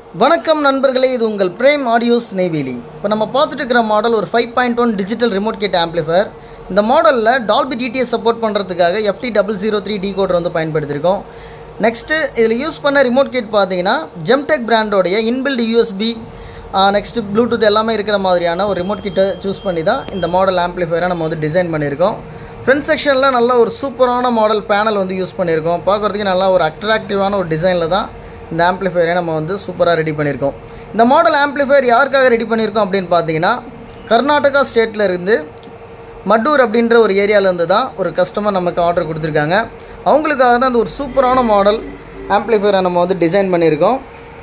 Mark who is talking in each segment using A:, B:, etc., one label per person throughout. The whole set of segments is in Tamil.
A: வணக்கம் நண்பர்களே இது உங்கள் பிரேம் ஆடியோஸ் நெய்வேலி இப்போ நம்ம பார்த்துட்டு இருக்கிற மாடல் ஒரு five point one digital remote kit amplifier இந்த மாடலில் டால்பி டிடிஎஸ் சப்போர்ட் பண்ணுறதுக்காக FT double zero three decoder வந்து பயன்படுத்தியிருக்கோம் நெக்ஸ்ட்டு இதில் யூஸ் பண்ண ரிமோட் கிட் பார்த்தீங்கன்னா ஜெம்டெக் பிராண்டோடைய இன்பில்ட் யூஎஸ்பி நெக்ஸ்ட்டு ப்ளூடூத் எல்லாமே இருக்கிற மாதிரியான ஒரு ரிமோட் கிட்டை சூஸ் பண்ணி தான் இந்த மாடல் ஆம்ப்ளிஃபயரை நம்ம வந்து டிசைன் பண்ணியிருக்கோம் ஃப்ரண்ட் செக்ஷனில் நல்ல ஒரு சூப்பரான மாடல் பேனல் வந்து யூஸ் பண்ணியிருக்கோம் பார்க்குறதுக்கு நல்லா ஒரு அட்ராக்டிவான ஒரு டிசைனில் தான் இந்த ஆம்ப்ளிஃபயரை நம்ம வந்து சூப்பராக ரெடி பண்ணியிருக்கோம் இந்த மாடல் ஆம்ப்ளிஃபயர் யாருக்காக ரெடி பண்ணியிருக்கோம் அப்படின்னு பார்த்தீங்கன்னா கர்நாடகா ஸ்டேட்டில் இருந்து மட்டூர் அப்படின்ற ஒரு ஏரியாவிலேருந்து தான் ஒரு கஸ்டமர் நமக்கு ஆர்டர் கொடுத்துருக்காங்க அவங்களுக்காக தான் அந்த ஒரு சூப்பரான மாடல் ஆம்ப்ளிஃபயரை நம்ம வந்து டிசைன் பண்ணியிருக்கோம்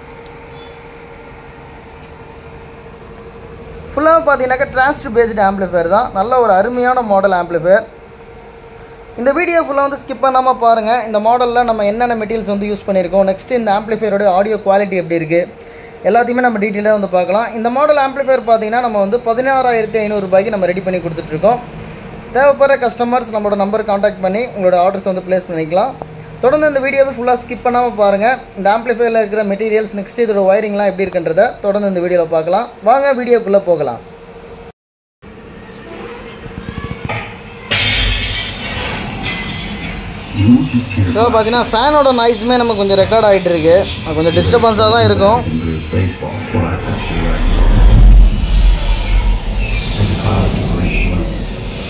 A: ஃபுல்லாக பார்த்தீங்கன்னாக்கா டிரான்ஸ்ட் பேஸ்டு ஆம்ப்ளிஃபயர் தான் நல்ல ஒரு அருமையான மாடல் ஆம்ப்ளிஃபயர் இந்த வீடியோ ஃபுல்லாக வந்து ஸ்கிப் பண்ணாமல் பாருங்கள் இந்த மாடலில் நம்ம என்னென்ன மெட்டீரியல்ஸ் வந்து யூஸ் பண்ணியிருக்கோம் நெக்ஸ்ட்டு இந்த ஆம்ப்ளிஃபயரோட ஆடியோ குவாலிட்டி எப்படி இருக்குது எல்லாத்தையுமே நம்ம டீட்டெயிலாக வந்து பார்க்கலாம் இந்த மாடல் ஆம்ப்ளிஃபயர் பார்த்தீங்கன்னா நம்ம வந்து பதினாறாயிரத்தி ஐநூறுரூபாய்க்கு நம்ம ரெடி பண்ணி கொடுத்துட்ருக்கோம் தேவைப்படுற கஸ்டமர்ஸ் நம்மளோட நம்பர் காண்டாக்ட் பண்ணி உங்களோட ஆர்டர்ஸ் வந்து ப்ளேஸ் பண்ணிக்கலாம் தொடர்ந்து இந்த வீடியோவை ஃபுல்லாக ஸ்கிப் பண்ணாமல் பாருங்கள் இந்த ஆம்ப்ளிஃபயரில் இருக்கிற மெட்டீரியல்ஸ் நெக்ஸ்ட் இதோட ஒயரிங்லாம் எப்படி இருக்குன்றத தொடர்ந்து இந்த வீடியோவில் பார்க்கலாம் வாங்க வீடியோக்குள்ளே போகலாம் ஸோ பார்த்தீங்கன்னா ஃபேனோட நாய்ஸுமே நம்ம கொஞ்சம் ரெக்கார்ட் ஆகிட்டு இருக்கு அது கொஞ்சம் டிஸ்டர்பன்ஸாக தான் இருக்கும்
B: Blues baseball fly past your right. As a cloud of green blooms,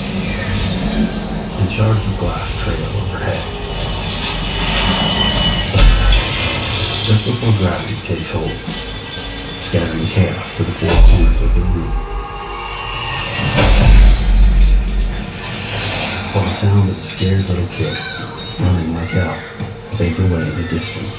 B: and shards of glass trail overhead. Just before gravity takes hold, scattering chaos to the four corners of the room. While a sound of a scared little kid running like hell fades away in the distance.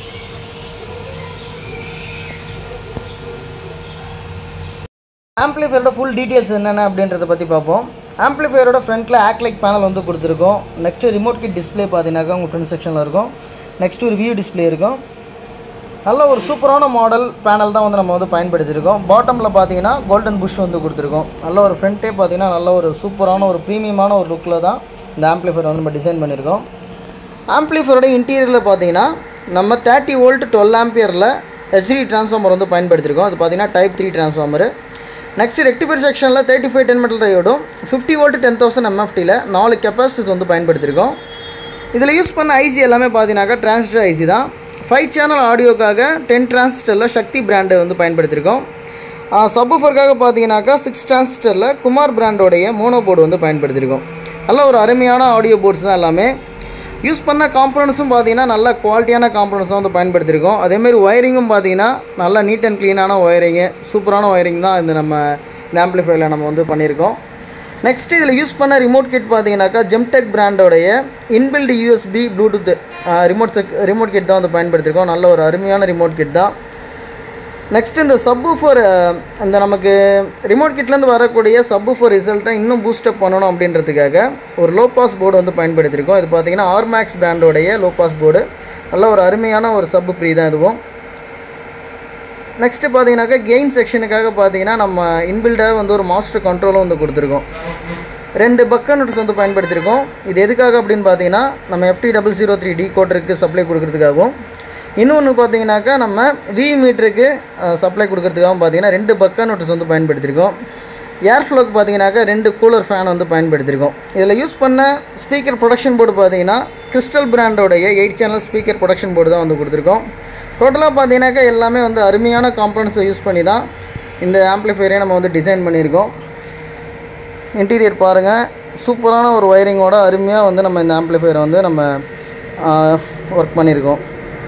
A: ஆம்ப்ளிஃபயரோட ஃபுல் டீட்டெயில்ஸ் என்னென்ன அப்படின்றத பற்றி பார்ப்போம் ஆம்ப்ளிஃபயரோட ஃப்ரண்ட்டில் ஆக்லைக் பேனல் வந்து கொடுத்துருக்கோம் நெக்ஸ்ட்டு ரிமோட் கிட் டிஸ்ப்ளே பார்த்தீங்கன்னாக்கா உங்கள் ஃப்ரண்ட் செக்ஷனில் இருக்கும் நெக்ஸ்ட் ஒரு வியூ டிஸ்ப்ளே இருக்கும் நல்ல ஒரு சூப்பரான மாடல் பேனல் தான் வந்து நம்ம வந்து பயன்படுத்தியிருக்கோம் பாட்டமில் பார்த்தீங்கன்னா கோல்டன் புஷ் வந்து கொடுத்துருக்கோம் நல்ல ஒரு ஃப்ரண்ட்டே பார்த்தீங்கன்னா நல்ல ஒரு சூப்பரான ஒரு ப்ரீமியமான ஒரு லுக்கில் தான் இந்த ஆம்ப்ளிஃபயர் வந்து நம்ம டிசைன் பண்ணியிருக்கோம் ஆம்ப்ளிஃபயரோட இன்டீரியரில் பார்த்தீங்கன்னா நம்ம தேர்ட்டி வோல்ட் டுவெல் ஆம்பியரில் ஹெச்டி ட்ரான்ஸ்ஃபார்மர் வந்து பயன்படுத்தியிருக்கோம் அது பார்த்தீங்கன்னா type three transformer next rectifier செக்ஷனில் தேர்ட்டி ஃபைவ் டென் மெட்டல் டையோடும் ஃபிஃப்டி வோல்ட் டென் தௌசண்ட் எம்எஃப்டியில் நாலு கெப்பாசிட்டிஸ் வந்து பயன்படுத்தியிருக்கோம் இதில் யூஸ் பண்ண ஐசி எல்லாமே பார்த்தீங்கன்னாக்கா டிரான்சிஸ்டர் ஐசி தான் ஃபைவ் சேனல் ஆடியோக்காக டென் டிரான்சிஸ்டரில் சக்தி பிராண்டை வந்து பயன்படுத்தியிருக்கோம் சப்ஃபருக்காக பார்த்தீங்கன்னாக்கா சிக்ஸ் டிரான்சிஸ்டரில் குமார் பிராண்டோடைய மோனோ போர்டு வந்து பயன்படுத்தியிருக்கோம் நல்ல ஒரு அருமையான ஆடியோ போர்ட்ஸ் தான் எல்லாமே யூஸ் பண்ண காம்பனன்ஸும் பார்த்தீங்கன்னா நல்ல குவாலிட்டியான காம்பனன்ஸ் தான் வந்து பயன்படுத்தியிருக்கோம் அதேமாரி ஒயரிங்கும் பார்த்தீங்கன்னா நல்லா நீட் அண்ட் க்ளீனான ஒயரிங்கு சூப்பரான ஒயரிங் தான் இந்த நம்ம இந்த ஆம்ப்ளிஃபையரில் நம்ம வந்து பண்ணியிருக்கோம் நெக்ஸ்ட் இதில் யூஸ் பண்ண ரிமோட் கிட் பார்த்தீங்கன்னாக்கா ஜெம்டெக் பிராண்டோடைய inbuilt USB Bluetooth remote check remote kit தான் வந்து பயன்படுத்தியிருக்கோம் நல்ல ஒரு அருமையான ரிமோட் கிட் தான் நெக்ஸ்ட் இந்த சப்வூஃபர் இந்த நமக்கு ரிமோட் கிட்லேருந்து வரக்கூடிய சப்வூஃபர் ரிசல்ட்டை இன்னும் பூஸ்டப் பண்ணணும் அப்படின்றதுக்காக ஒரு லோ பாஸ் போர்டு வந்து பயன்படுத்தியிருக்கோம் இது பார்த்தீங்கன்னா ஆர்மேக்ஸ் பிராண்டோடைய லோ பாஸ் போர்டு நல்ல ஒரு அருமையான ஒரு சப் ப்ரீ தான் இதுவும் நெக்ஸ்ட்டு பார்த்தீங்கன்னாக்கா கெயின் செக்ஷனுக்காக பார்த்தீங்கன்னா நம்ம இன்பில்டாக வந்து ஒரு மாஸ்டர் கண்ட்ரோலும் வந்து கொடுத்துருக்கோம் ரெண்டு பக்க நோட்ஸ் வந்து பயன்படுத்தியிருக்கோம் இது எதுக்காக அப்படின்னு பார்த்தீங்கன்னா நம்ம எஃப்டி டபுள் ஜீரோ த்ரீ டி கோட்டருக்கு சப்ளை கொடுக்கறதுக்காகவும் இன்னொன்று பார்த்தீங்கன்னாக்கா நம்ம வி மீட்டருக்கு சப்ளை கொடுக்கறதுக்காகவும் பார்த்தீங்கன்னா ரெண்டு பக்க நோட்டஸ் வந்து பயன்படுத்தியிருக்கோம் ஏர் ஃப்ளோக்கு பார்த்தீங்கன்னாக்கா ரெண்டு கூலர் ஃபேன் வந்து பயன்படுத்தியிருக்கோம் இதில் யூஸ் பண்ண ஸ்பீக்கர் ப்ரொடக்ஷன் போர்டு பார்த்தீங்கன்னா கிறிஸ்டல் பிராண்டோடைய eight channel speaker protection board தான் வந்து கொடுத்துருக்கோம் டோட்டலாக பார்த்தீங்கன்னாக்கா எல்லாமே வந்து அருமையான காம்பனன்ஸை யூஸ் பண்ணி தான் இந்த ஆம்ப்ளிஃபையரே நம்ம வந்து டிசைன் பண்ணியிருக்கோம் இன்டீரியர் பாருங்கள் சூப்பரான ஒரு ஒயரிங்கோட அருமையாக வந்து நம்ம இந்த ஆம்ப்ளிஃபையரை வந்து நம்ம ஒர்க் பண்ணியிருக்கோம்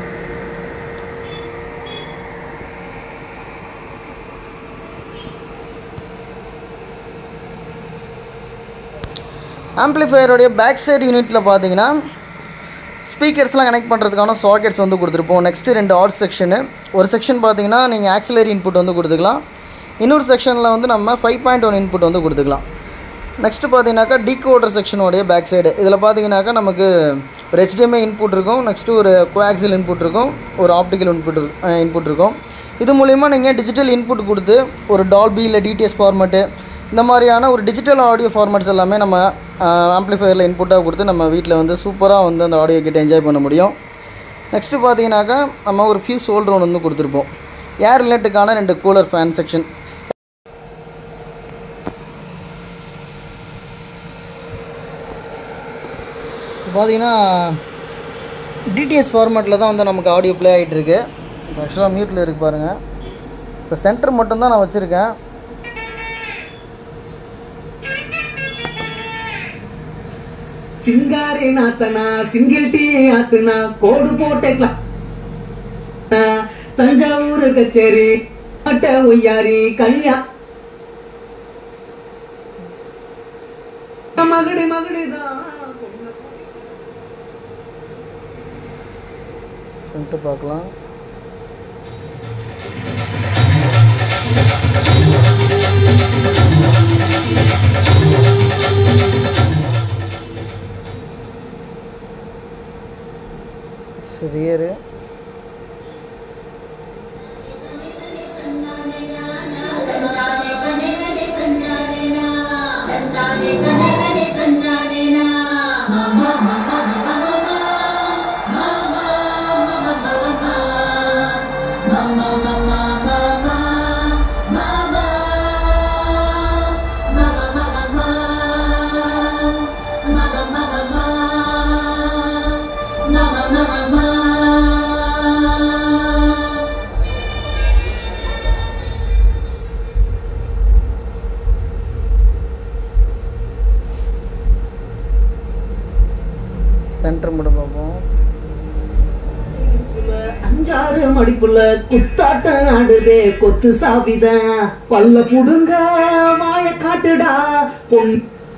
A: ஆம்ப்ளிஃபையருடைய பேக் சைடு யூனிட்டில் பார்த்தீங்கன்னா ஸ்பீக்கர்ஸ்லாம் கனெக்ட் பண்ணுறதுக்கான சாக்கெட்ஸ் வந்து கொடுத்துருப்போம் நெக்ஸ்ட்டு ரெண்டு ஆர்ட் செக்ஷனு ஒரு செக்ஷன் பார்த்தீங்கன்னா நீங்கள் ஆக்சிலரி இன்புட் வந்து கொடுத்துக்கலாம் இன்னொரு செக்ஷனில் வந்து நம்ம ஃபைவ் பாயிண்ட் ஒன் இன்புட் வந்து கொடுத்துக்கலாம் நெக்ஸ்ட்டு பார்த்தீங்கன்னாக்கா டிகோடர் செக்ஷனுடைய பேக் சைடு இதில் பார்த்தீங்கன்னாக்கா நமக்கு ஒரு HDMI இன்புட் இருக்கும் நெக்ஸ்ட்டு ஒரு கோஆக்சில் இன்புட் இருக்கும் ஒரு ஆப்டிக்கல் இன்புட் இன்புட் இருக்கும் இது மூலிமா நீங்கள் டிஜிட்டல் இன்புட் கொடுத்து ஒரு டால்பி இல்லை டிடிஎஸ் ஃபார்மேட்டு இந்த மாதிரியான ஒரு டிஜிட்டல் ஆடியோ ஃபார்மேட்ஸ் எல்லாமே நம்ம ஆம்ப்ளிஃபையரில் இன்புட்டாக கொடுத்து நம்ம வீட்டில் வந்து சூப்பராக வந்து அந்த ஆடியோ கிட்ட என்ஜாய் பண்ண முடியும் நெக்ஸ்ட்டு பார்த்தீங்கன்னாக்கா நம்ம ஒரு ஃபியூஸ் ஹோல்டர் ஒன்று வந்து கொடுத்துருப்போம் ஏர் ரிலேட்டுக்கான ரெண்டு கூலர் ஃபேன் செக்ஷன் பார்த்தீங்கன்னா டிடிஎஸ் ஃபார்மேட்டில் தான் வந்து நமக்கு ஆடியோ ப்ளே ஆகிட்டு இருக்கு ஆக்சுவலாக மியூட்டில் இருக்கு பாருங்கள் இப்போ சென்டர் மட்டும்தான் நான் வச்சுருக்கேன்
C: சிங்காரி நாத்தனா சிங்கிள் டீ ஆத்துனா கோடு போட்ட தஞ்சாவூர் கச்சேரி அட்ட ஒய்யாரி கல்யா மகடி மகடிதான்
A: ஃப்ரண்ட்டு பார்க்கலாம் ரியரு சென்டர் மட்டும் பார்ப்போம்
C: அஞ்சாறு மடிப்புல குத்தாட்டம் ஆடுதே கொத்து சாவிதான் பல்ல புடுங்க வாய காட்டுடா பொன்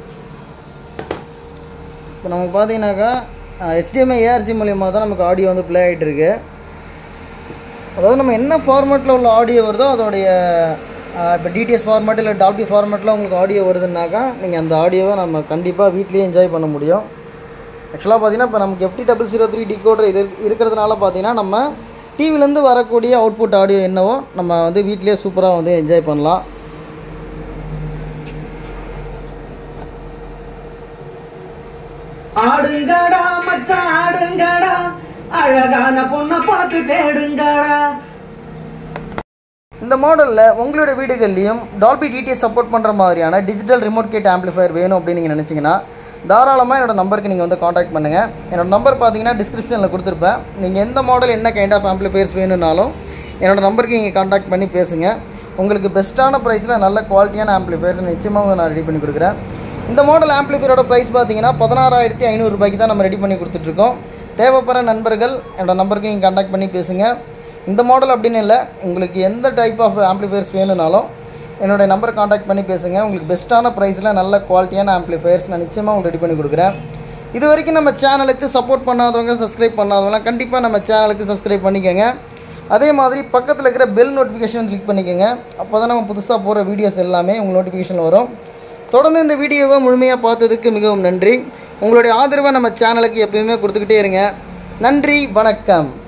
A: இப்போ நமக்கு பார்த்தீங்கன்னாக்கா ஹெச்டிஎம்ஐ ஏஆர்சி மூலியமாக தான் நமக்கு ஆடியோ வந்து ப்ளே ஆகிட்டு இருக்கு அதாவது நம்ம என்ன ஃபார்மேட்டில் உள்ள ஆடியோ வருதோ அதோடைய இப்போ டிடிஎஸ் ஃபார்மேட் இல்லை டால்பி ஃபார்மேட்டில் உங்களுக்கு ஆடியோ வருதுன்னாக்கா நீங்கள் அந்த ஆடியோவை நம்ம கண்டிப்பாக வீட்லேயே என்ஜாய் பண்ண முடியும் ஆக்சுவலாக பார்த்தீங்கன்னா இப்போ நமக்கு FT double zero three decoder இது இருக்கிறதுனால பார்த்தீங்கன்னா நம்ம டிவிலேருந்து வரக்கூடிய அவுட்புட் ஆடியோ என்னவோ நம்ம வந்து வீட்லேயே சூப்பராக வந்து என்ஜாய் பண்ணலாம்
C: ஆடுங்கடா மச்சான் ஆடுங்கடா அழகான பொண்ணை பார்த்து தேடுங்கடா
A: இந்த மாடலில் உங்களோட வீடுகள்லையும் டால்பி டிடிஎஸ் சப்போர்ட் பண்ணுற மாதிரியான டிஜிட்டல் ரிமோட் கேட் ஆம்ப்ளிஃபையர் வேணும் அப்படின்னு நீங்கள் நினச்சிங்கன்னா தாராளமாக என்னோட நம்பருக்கு நீங்கள் வந்து காண்டாக்ட் பண்ணுங்கள் என்னோட நம்பர் பார்த்தீங்கன்னா டிஸ்கிரிப்ஷனில் கொடுத்துருப்பேன் நீங்கள் எந்த மாடல் என்ன கைண்ட் ஆஃப் ஆம்ப்ளிஃபையர்ஸ் வேணும்னாலும் என்னோட நம்பருக்கு நீங்கள் காண்டாக்ட் பண்ணி பேசுங்க உங்களுக்கு பெஸ்ட்டான ப்ரைஸில் நல்ல குவாலிட்டியான ஆம்ப்ளிஃபையர்ஸ் நிச்சயமாக நான் ரெடி பண்ணி கொடுக்குறேன் இந்த மாடல் ஆம்ப்ளிஃபையரோட ப்ரைஸ் பார்த்தீங்கன்னா பதினாறாயிரத்தி ஐநூறுரூபாய்க்கு தான் நம்ம ரெடி பண்ணி கொடுத்துட்ருக்கோம் தேவைப்படுற நண்பர்கள் என்னோட நம்பருக்கு நீங்கள் காண்டாக்ட் பண்ணி பேசுங்க இந்த மாடல் அப்படின்னு இல்லை உங்களுக்கு எந்த டைப் ஆஃப் ஆம்ப்ளிஃபையர்ஸ் வேணும்னாலும் என்னோட நம்பரை காண்டாக்ட் பண்ணி பேசுங்க உங்களுக்கு பெஸ்ட்டான ப்ரைஸில் நல்ல குவாலிட்டியான ஆம்ப்ளிஃபையர்ஸ் நான் நிச்சயமாக உங்களுக்கு ரெடி பண்ணி கொடுக்குறேன் இது வரைக்கும் நம்ம சேனலுக்கு சப்போர்ட் பண்ணாதவங்க சப்ஸ்கிரைப் பண்ணாதவங்களாம் கண்டிப்பாக நம்ம சேனலுக்கு சப்ஸ்கிரைப் பண்ணிக்கோங்க அதே மாதிரி பக்கத்தில் இருக்கிற பெல் நோட்டிஃபிகேஷன் கிளிக் பண்ணிக்கோங்க அப்போ தான் நம்ம புதுசாக போகிற வீடியோஸ் எல்லாமே உங்கள் நோட்டிஃபிகேஷன் வரும் தொடர்ந்து இந்த வீடியோவை முழுமையாக பார்த்ததுக்கு மிகவும் நன்றி உங்களுடைய ஆதரவை நம்ம சேனலுக்கு எப்பயுமே கொடுத்துக்கிட்டே இருங்க நன்றி வணக்கம்